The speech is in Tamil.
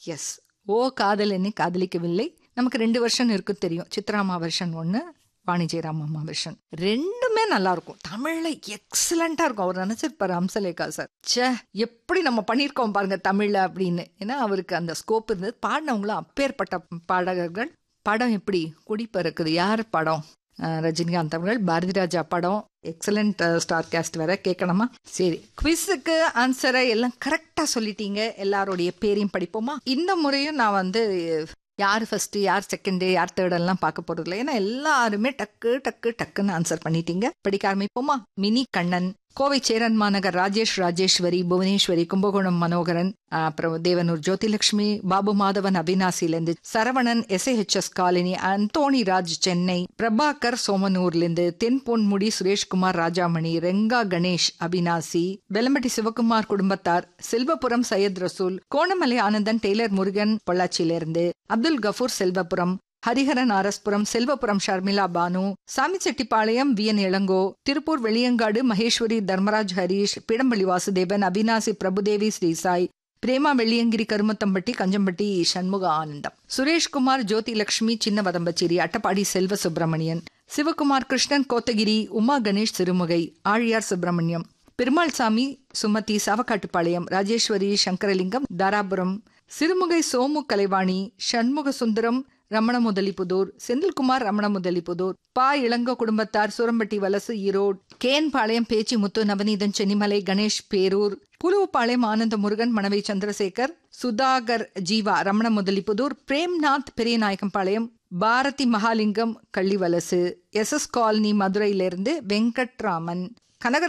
எஸ் ஓ காதல் என்னை காதலிக்கவில்லை நமக்கு ரெண்டு வருஷன் இருக்கும் தெரியும் சித்ராமா வருஷன் ஒன்று வாணி ஜெயராம் அம்மா வருஷன் ரெண்டுமே நல்லா இருக்கும் தமிழ்ல எக்ஸலண்டா இருக்கும் அவர் நினைச்சிருப்பாரு அம்சலேகா சார் ச்சே எப்படி நம்ம பண்ணியிருக்கோம் பாருங்க தமிழ்ல அப்படின்னு ஏன்னா அவருக்கு அந்த ஸ்கோப் இருந்தது பாடினவங்களும் அப்பேற்பட்ட பாடகர்கள் படம் எப்படி குடிப்பறக்குது யார் படம் அஹ் ரஜினிகாந்த் அவர்கள் பாரதி ராஜா படம் எக்ஸலண்ட் ஸ்டார் கேஸ்ட் வேற கேட்கணுமா சரி குவிஸுக்கு ஆன்சரை எல்லாம் கரெக்டா சொல்லிட்டீங்க எல்லாருடைய பேரையும் படிப்போமா இந்த முறையும் நான் வந்து யார் ஃபர்ஸ்ட் யார் செகண்ட் யார் தேர்ட் எல்லாம் பார்க்க போறது இல்லை ஏன்னா எல்லாருமே டக்கு டக்கு டக்குன்னு ஆன்சர் பண்ணிட்டீங்க படிக்க ஆரம்பிப்போமா மினி கண்ணன் கோவை சேரன் மாநகர் ராஜேஷ் ராஜேஸ்வரி புவனேஸ்வரி கும்பகோணம் மனோகரன் ஆஹ் அப்புறம் தேவனூர் ஜோதிலட்சுமி பாபு மாதவன் அவினாசிலேருந்து சரவணன் எஸ்ஏஹெச்எஸ் காலனி அந்தோணி ராஜ் சென்னை பிரபாகர் சோமனூர்லேருந்து தென்பொன்முடி சுரேஷ்குமார் ராஜாமணி ரெங்கா கணேஷ் அவினாசி வெலம்பட்டி சிவகுமார் குடும்பத்தார் செல்வபுரம் சையத் ரசூல் கோணமலை ஆனந்தன் டெய்லர் முருகன் பொள்ளாச்சியிலிருந்து அப்துல் கஃபூர் செல்வபுரம் ஹரிஹரன் ஆரஸ்புரம் செல்வபுரம் ஷர்மிளா பானு சாமிச்செட்டிப்பாளையம் வி என் இளங்கோ திருப்பூர் வெளியங்காடு மகேஸ்வரி தர்மராஜ் ஹரீஷ் பிடம்பள்ளி வாசுதேவன் அவினாசி பிரபுதேவி ஸ்ரீசாய் பிரேமா வெள்ளியங்கிரி கருமத்தம்பட்டி கஞ்சம்பட்டி சண்முக ஆனந்தம் சுரேஷ்குமார் ஜோதி லட்சுமி சின்ன வதம்பச்சேரி அட்டப்பாடி செல்வ சுப்பிரமணியன் சிவகுமார் கிருஷ்ணன் கோத்தகிரி உமா கணேஷ் சிறுமுகை ஆழியார் சுப்பிரமணியம் பெருமாள் சாமி சுமதி சாவக்காட்டுப்பாளையம் ராஜேஸ்வரி சங்கரலிங்கம் தாராபுரம் சிறுமுகை சோமு கலைவாணி சண்முக சுந்தரம் ரமண முதலிபுதூர் செந்தில்குமார் ரமண முதலிபுதூர் பா இளங்கோ குடும்பத்தார் சூரம்பட்டி வலசு ஈரோடு கேன்பாளையம் பேச்சி முத்து Navaneethan Chennimalai Ganesh Perur Puluvapalayam Anandha Murugan Manavai Chandrasekar Sudhakar Jeeva Ramana Mudalipudur Premnath Periyanaickenpalayam Bharathi Mahalingam Kallivalasu S S colony மதுரையிலிருந்து வெங்கட்ராமன் கனகர